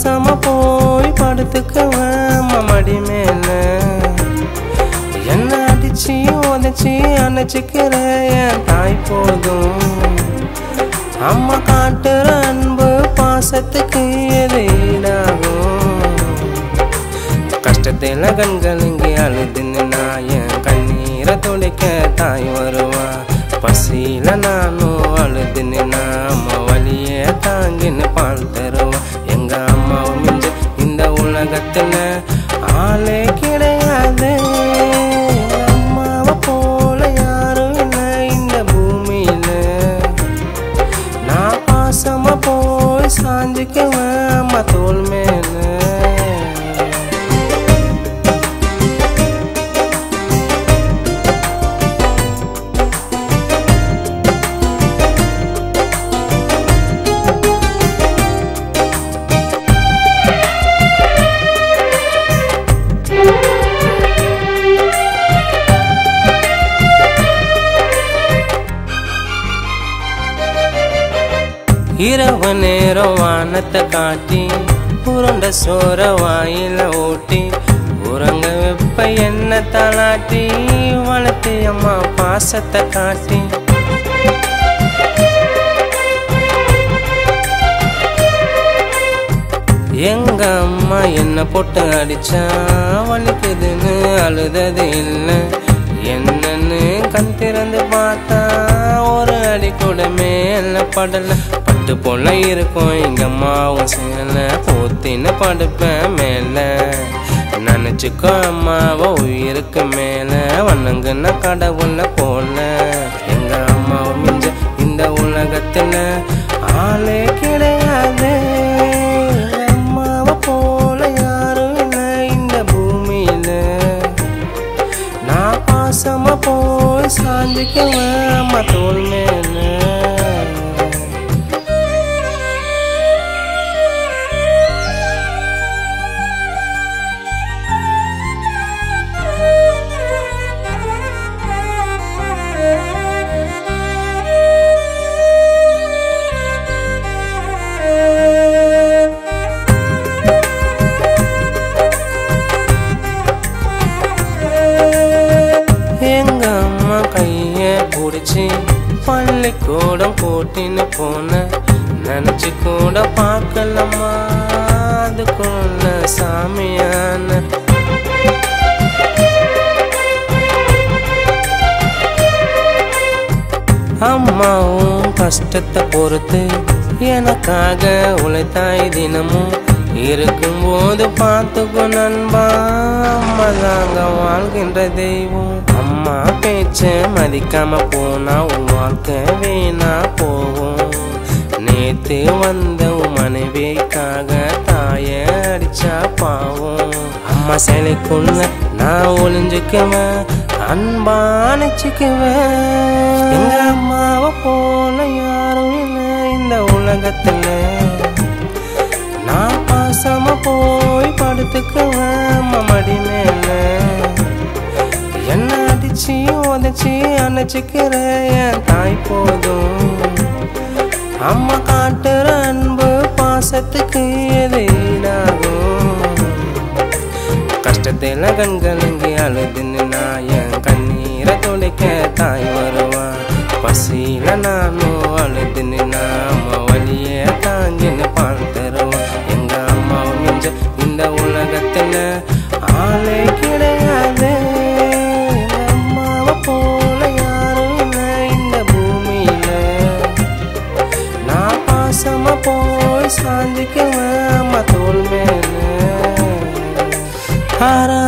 பாசமா போய் படுத்துக்குவேன் மடி மேல என்ன அடிச்சு உதச்சி அணைச்சிக்கிற என் தாய் போதும் அம்மா காட்டுற அன்பு பாசத்துக்கு எது ஈடாகும் கஷ்டத்துல கண்கள் இங்கே அழுதுன்னு நான் என் கண்ணீரை துடைக்க தாய் வருவா பசியில நானும் அழுதுன்னு நான் அம்மா வழிய தாங்கின்னு பால் தருவா எங்க அம்மாவும் மிஞ்ச இந்த உலகத்துல ஆளே கிடையாது அம்மாவை போல யாரும் இல்லை இந்த பூமியில நான் பாசமா போய் சாஞ்சுக்குவேன் அம்மா தோல் மேல இரவு நேரம் வானத்தை காட்டி புரண்ட சோற வாயில ஊட்டி உறங்க வெப்ப என்ன தலாட்டி வளர்த்து அம்மா பாசத்தை காட்டி எங்க அம்மா என்ன போட்டு அடிச்சா வலிக்குதுன்னு அழுதது இல்லை என்னன்னு கண் திறந்து பார்த்தா ஒரு அடி கூட மேல படல பட்டு போல இருக்கும் எங்க அம்மாவும் சேல போத்தின்னு படுப்பேன் மேல நினைச்சுக்கோ அம்மாவை உயிருக்கு மேல வணங்குன கடவுள போல எங்க அம்மாவும் மிஞ்ச இந்த உலகத்துல ஆளே கிடையாது அம்மாவை போல யாரும் இல்லை இந்த பூமியில நான் பாசமா போய் சாஞ்சிக்குவேன் அம்மா தோல் மேல எங்க அம்மா கைய பிடிச்சி பள்ளிக்கூடம் கூட்டின்னு போன நினைச்சு கூட பார்க்கலம்மா அதுக்குள்ள சாமியான அம்மாவும் கஷ்டத்தை பொறுத்து எனக்காக உழைத்தாய் தினமும் இருக்கும்போது பார்த்துக்கோ நண்பா அம்மா தாங்க வாழ்கின்ற தெய்வம் அம்மா பேச்ச மதிக்காம போனா உன் வாழ்க்கை வீணா போகும் நேத்து வந்த உன் மனைவிக்காக தாய அடிச்சா பாவம் அம்மா சிலைக்குள்ள நான் ஒளிஞ்சுக்குவேன் அன்பா நினைச்சுக்குவேன் எங்க அம்மாவை போல யாரும் இல்லை இந்த உலகத்துல நான் பாசமா போய் படுத்துக்குவேன் மடி மேல என்ன அடிச்சு உதச்சி அணைச்சிக்கிற என் தாய் போதும் அம்மா காட்டுற அன்பு பாசத்துக்கு எது ஈடாகும் கஷ்டத்துல கண்கள் இங்கே அழுதுன்னு நான் என் கண்ணீரை துடைக்க தாய் வருவா பசியில நானும் அழுதுன்னு நான் அம்மா வழிய தாங்கின்னு பால் தருவா எங்க அம்மாவும் மிஞ்ச இந்த உலகத்துல ஆளே கிடையாது எங்க அம்மாவை போல யாரும் இல்லை இந்த பூமியில நான் பாசமா போய் சாஞ்சிக்குவேன் அம்மா தோல் மேல ஆரா